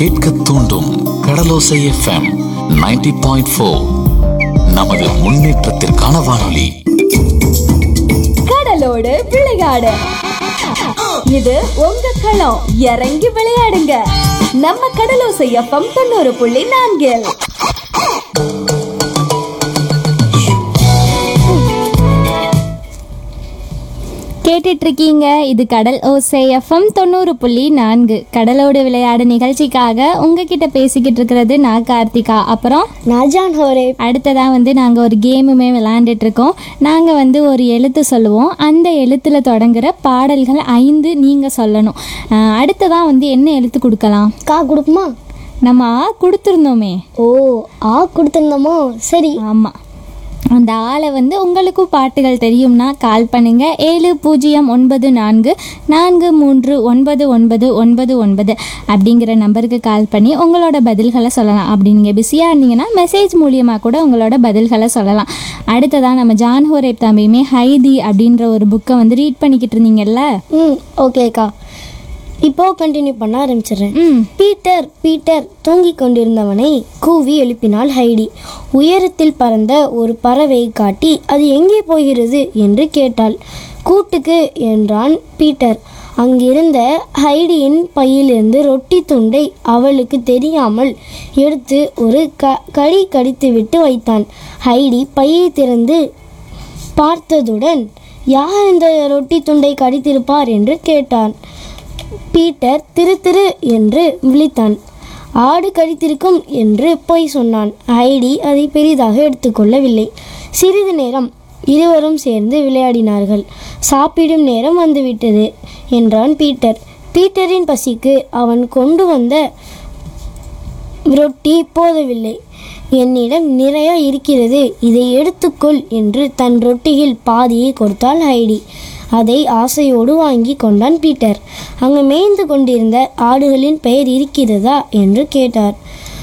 கேட்க தூண்டும் கடலோசை FM 90.4 point four நமது முன்னேற்றத்திற்கான வானொலி கடலோடு விளையாடு இது உங்க களம் இறங்கி விளையாடுங்க நம்ம கடலோசை எஃப்எம் தொண்ணூறு புள்ளி நான்கில் கேட்டுட்டு இருக்கீங்க இது கடல் ஓசை எஃப்எம் தொண்ணூறு புள்ளி நான்கு கடலோடு விளையாடு நிகழ்ச்சிக்காக உங்ககிட்ட பேசிக்கிட்டு இருக்கிறது நான் கார்த்திகா அப்புறம் நாஜான் ஹோரே அடுத்ததா வந்து நாங்கள் ஒரு கேமுமே விளையாண்டுட்டு இருக்கோம் நாங்கள் வந்து ஒரு எழுத்து சொல்லுவோம் அந்த எழுத்தில் தொடங்குற பாடல்கள் ஐந்து நீங்கள் சொல்லணும் அஹ் அடுத்ததா வந்து என்ன எழுத்து கொடுக்கலாம் கா கொடுக்குமா நம்ம ஆ கொடுத்துருந்தோமே ஓ ஆ கொடுத்துருந்தோமோ சரி ஆமாம் அந்த ஆளை வந்து உங்களுக்கும் பாட்டுகள் தெரியும்னா கால் பண்ணுங்க ஏழு பூஜ்ஜியம் ஒன்பது நான்கு நான்கு மூன்று ஒன்பது ஒன்பது ஒன்பது ஒன்பது அப்படிங்கிற நம்பருக்கு கால் பண்ணி உங்களோட பதில்களை சொல்லலாம் அப்படி நீங்கள் பிஸியாக இருந்தீங்கன்னா மெசேஜ் மூலியமாக கூட உங்களோட பதில்களை சொல்லலாம் அடுத்ததாக நம்ம ஜான் ஹோரேப் தம்பியுமே ஹைதி அப்படின்ற ஒரு புக்கை வந்து ரீட் பண்ணிக்கிட்டு இருந்தீங்கல்ல ம் ஓகேக்கா இப்போ கண்டினியூ பண்ண ஆரம்பிச்சிடுறேன் ம் பீட்டர் பீட்டர் தூங்கிக் கொண்டிருந்தவனை கூவி எழுப்பினாள் ஹைடி உயரத்தில் பறந்த ஒரு பறவையை காட்டி அது எங்கே போகிறது என்று கேட்டாள் கூட்டுக்கு என்றான் பீட்டர் அங்கிருந்த ஹைடியின் பையிலிருந்து ரொட்டி துண்டை அவளுக்கு தெரியாமல் எடுத்து ஒரு க கடி கடித்துவிட்டு வைத்தான் ஹைடி பையை திறந்து பார்த்ததுடன் யார் இந்த ரொட்டி துண்டை கடித்திருப்பார் என்று கேட்டான் பீட்டர் திரு திரு என்று விழித்தான் ஆடு கடித்திருக்கும் என்று பொய் சொன்னான் ஹைடி அதை பெரிதாக எடுத்துக்கொள்ளவில்லை சிறிது நேரம் இருவரும் சேர்ந்து விளையாடினார்கள் சாப்பிடும் நேரம் வந்துவிட்டது என்றான் பீட்டர் பீட்டரின் பசிக்கு அவன் கொண்டு வந்த ரொட்டி போதவில்லை என்னிடம் நிறைய இருக்கிறது இதை எடுத்துக்கொள் என்று தன் ரொட்டியில் பாதியை கொடுத்தாள் ஹைடி அதை ஆசையோடு வாங்கி கொண்டான் பீட்டர் அங்கு மேய்ந்து கொண்டிருந்த ஆடுகளின் பெயர் இருக்கிறதா என்று கேட்டார்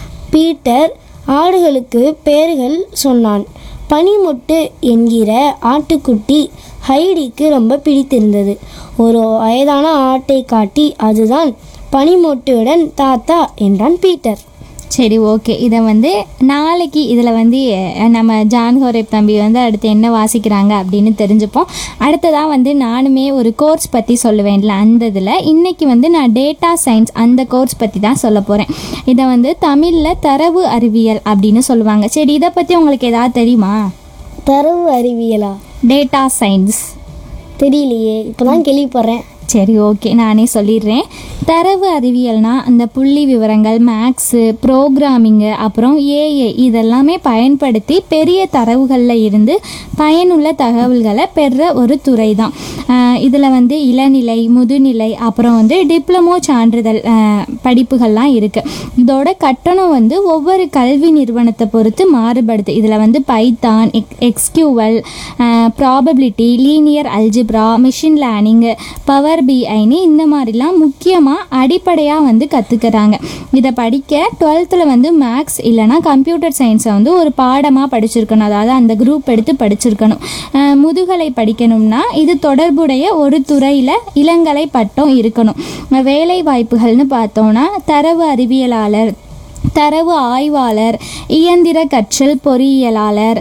பீட்டர் ஆடுகளுக்கு பெயர்கள் சொன்னான் பனிமுட்டு என்கிற ஆட்டுக்குட்டி ஹைடிக்கு ரொம்ப பிடித்திருந்தது ஒரு வயதான ஆட்டை காட்டி அதுதான் பனிமொட்டுடன் தாத்தா என்றான் பீட்டர் சரி ஓகே இதை வந்து நாளைக்கு இதில் வந்து அஹ், நம்ம ஜான் ஹோரேப் தம்பி வந்து அடுத்து என்ன வாசிக்கிறாங்க அப்படின்னு தெரிஞ்சுப்போம் அடுத்ததாக வந்து நானுமே ஒரு கோர்ஸ் பற்றி சொல்லுவேன்ல அந்த இதில் இன்னைக்கு வந்து நான் டேட்டா சயின்ஸ் அந்த கோர்ஸ் பற்றி தான் சொல்ல போகிறேன் இதை வந்து தமிழில் தரவு அறிவியல் அப்படின்னு சொல்லுவாங்க சரி இதை பற்றி உங்களுக்கு ஏதாவது தெரியுமா தரவு அறிவியலா டேட்டா சயின்ஸ் தெரியலையே இப்போதான் கேள்விப்படுறேன் சரி ஓகே நானே சொல்லிடுறேன் தரவு அறிவியல்னா அந்த புள்ளி விவரங்கள் மேக்ஸு ப்ரோக்ராமிங்கு அப்புறம் ஏஐ இதெல்லாமே பயன்படுத்தி பெரிய தரவுகளில் இருந்து பயனுள்ள தகவல்களை பெற ஒரு துறை தான் இதில் வந்து இளநிலை முதுநிலை அப்புறம் வந்து டிப்ளமோ சான்றிதழ் ஆஹ், படிப்புகள்லாம் இருக்குது இதோட கட்டணம் வந்து ஒவ்வொரு கல்வி நிறுவனத்தை பொறுத்து மாறுபடுது இதில் வந்து பைத்தான் எக் SQL probability linear algebra machine learning power பிஐன்னு இந்த மாதிரிலாம் முக்கியமாக அடிப்படையாக வந்து கற்றுக்கிறாங்க இதை படிக்க டுவெல்த்தில் வந்து மேக்ஸ் இல்லைனா கம்ப்யூட்டர் சயின்ஸை வந்து ஒரு பாடமாக படிச்சிருக்கணும் அதாவது அந்த குரூப் எடுத்து படிச்சிருக்கணும் அஹ் முதுகலை படிக்கணும்னா இது தொடர்புடைய ஒரு துறையில் இளங்கலை பட்டம் இருக்கணும் அஹ் வேலை வாய்ப்புகள்னு பார்த்தோம்னா தரவு அறிவியலாளர் தரவு ஆய்வாளர் இயந்திர கற்றல் பொறியியலாளர்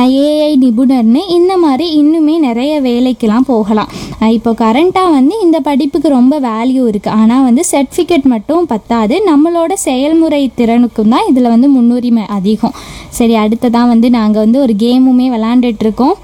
ஏஐ நிபுணர்னு இந்த மாதிரி இன்னுமே நிறைய வேலைக்கெல்லாம் போகலாம் அஹ் இப்போ கரண்ட்டாக வந்து இந்த படிப்புக்கு ரொம்ப வேல்யூ இருக்குது ஆனால் வந்து சர்டிஃபிகேட் மட்டும் பத்தாது நம்மளோட செயல்முறை திறனுக்கும் தான் இதில் வந்து முன்னுரிமை அதிகம் சரி அடுத்ததான் வந்து நாங்கள் வந்து ஒரு கேமுமே விளாண்டுட்ருக்கோம்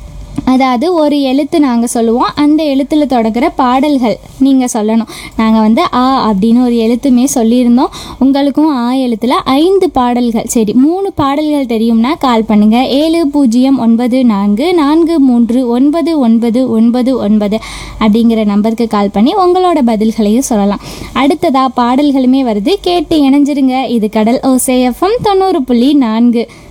அதாவது ஒரு எழுத்து நாங்கள் சொல்லுவோம் அந்த எழுத்தில் தொடங்குற பாடல்கள் நீங்கள் சொல்லணும் நாங்கள் வந்து ஆ அப்படின்னு ஒரு எழுத்துமே சொல்லியிருந்தோம் உங்களுக்கும் ஆ எழுத்தில் ஐந்து பாடல்கள் சரி மூணு பாடல்கள் தெரியும்னா கால் பண்ணுங்கள் ஏழு பூஜ்ஜியம் ஒன்பது நான்கு நான்கு மூன்று ஒன்பது ஒன்பது ஒன்பது ஒன்பது அப்படிங்கிற நம்பருக்கு கால் பண்ணி உங்களோட பதில்களையும் சொல்லலாம் அடுத்ததா பாடல்களுமே வருது கேட்டு இணைஞ்சிருங்க இது கடல் ஓசேஎஃப்எம் தொண்ணூறு புள்ளி நான்கு